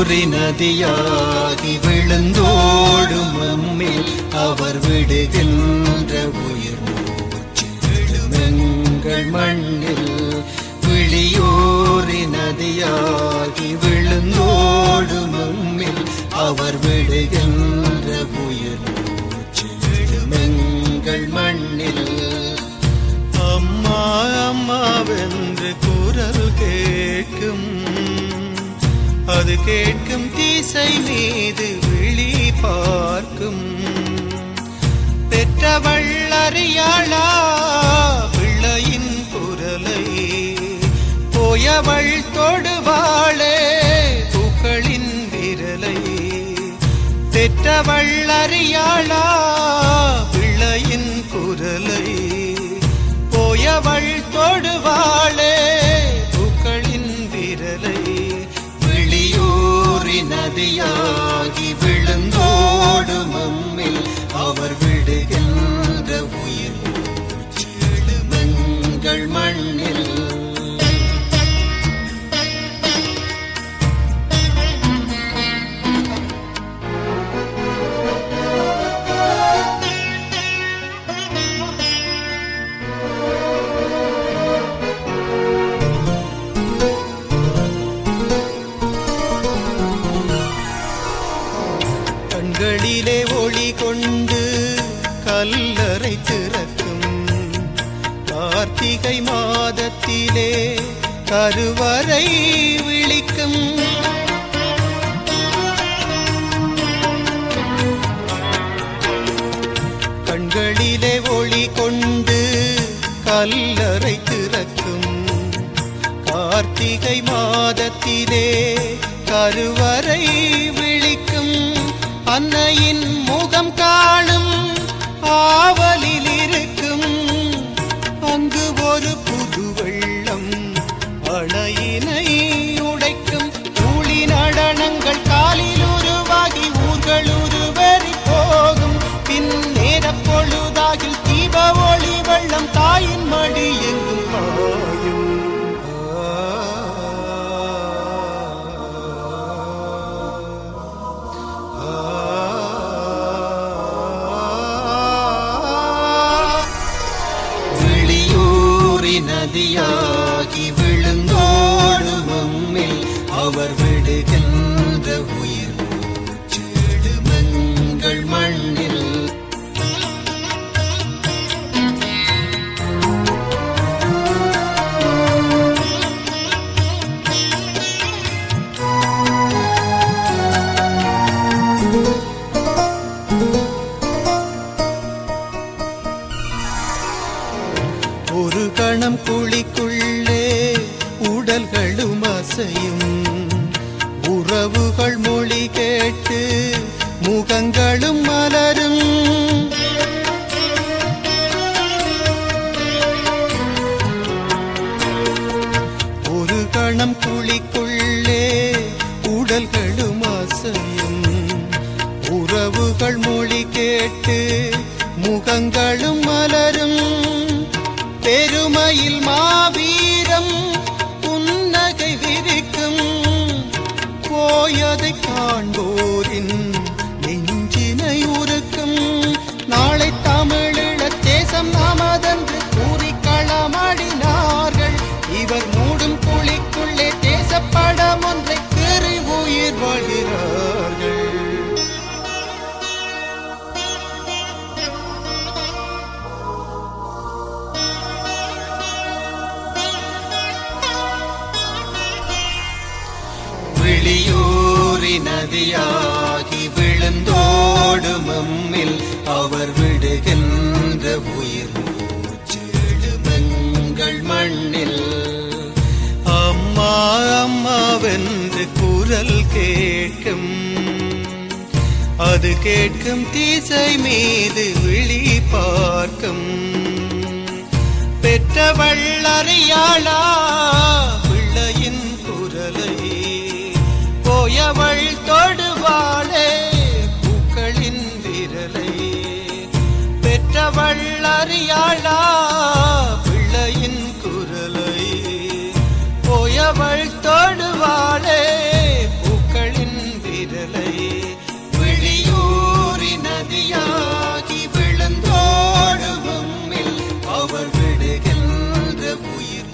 விழியூரி நதியாகி விழுந்தோடும் நம்மில் அவர் விடுகின்ற உயிர் மூச்சு விழுமெங்கள் மண்ணில் விழியூரி நதியாகி விழுந்தோடும் நம்மில் அவர் விடுகின்ற உயிர் மூச்சு விழுமெங்கள் மண்ணில் அம்மா அம்மாவென்று குரல் கேட்கும் அது கேட்கும் திசை மீது விழி பார்க்கும் பெற்றவள் அறியாளா பிள்ளையின் குரலை போயவள் தொடுவாளே பூக்களின் விரலை பெற்றவள் அறியாளா பிள்ளையின் குரலை போயவள் தொடுவாளே பூக்களின் விரலை விழியூரி நதியாகி விழுந்தோடும் நம்மில் அவர் விடுகின்ற உயிர் மூச்சு எழுமெங்கள் மண்ணில் கண்களிலே ஒளி கொண்டு கல்லறை திறக்கும் கார்த்திகை மாதத்திலே கருவறை விழிக்கும் கண்களிலே ஒளி கொண்டு கல்லறை திறக்கும் கார்த்திகை மாதத்திலே கருவறை விழிக்கும் அன்னையின் முகம் காணும் ஆவலில் இருக்கும் அங்கு ஒரு புது வெள்ளம் அணையினை உடைக்கும் ஊழி நடனங்கள் காலில் உருவாகி ஊர்கள் உருவறி போகும் பின் நேர பொழுதாகில் தீப ஒளி வெள்ளம் தாயின் மடி எங்கும் பாயும் விழியூரி நதியாகி விழுந்தோடும் நம்மில் அவர் விடுகின்ற உயிர் மூச்சு எழுமெங்கள் மண்ணில் ஒரு கணம் குழிக்குள்ளே உடல்களும் அசையும் உறவுகள் மொழி கேட்டு முகங்களும் மலரும் ஒரு கணம் குழிக்குள்ளே உடல்களும் அசையும் உறவுகள் மொழி கேட்டு முகங்களும் மலரும் பெருமையில் மாவீரம் புன்னகை விரிக்கும் போயதை காண்போரின் நெஞ்சினை உருக்கும் நாளை தமிழீழ தேசம் நாமதென்று கூறி களமாடினார்கள் இவர் மூடும் குழிக்குள்ளே தேசப்படம் ஒன்றை கீறி உயிர் வாழ்கிறார்கள் விழியூரி நதியாகி விழுந்தோடும் நம்மில் அவர் விடுகின்ற உயிர் மூச்சு எழுமெங்கள் மண்ணில் அம்மா அம்மாவென்று குரல் கேட்கும் அது கேட்கும் திசை மீது விழி பார்க்கும் பெற்றவள் அறியாளா பிள்ளையின் குரலை போயவள் தொடுவாளே பூக்களின் விரலை பெற்றவள் அறியாளா பிள்ளையின் குரலை போயவள் தொடுவாளே பூக்களின் உயிர்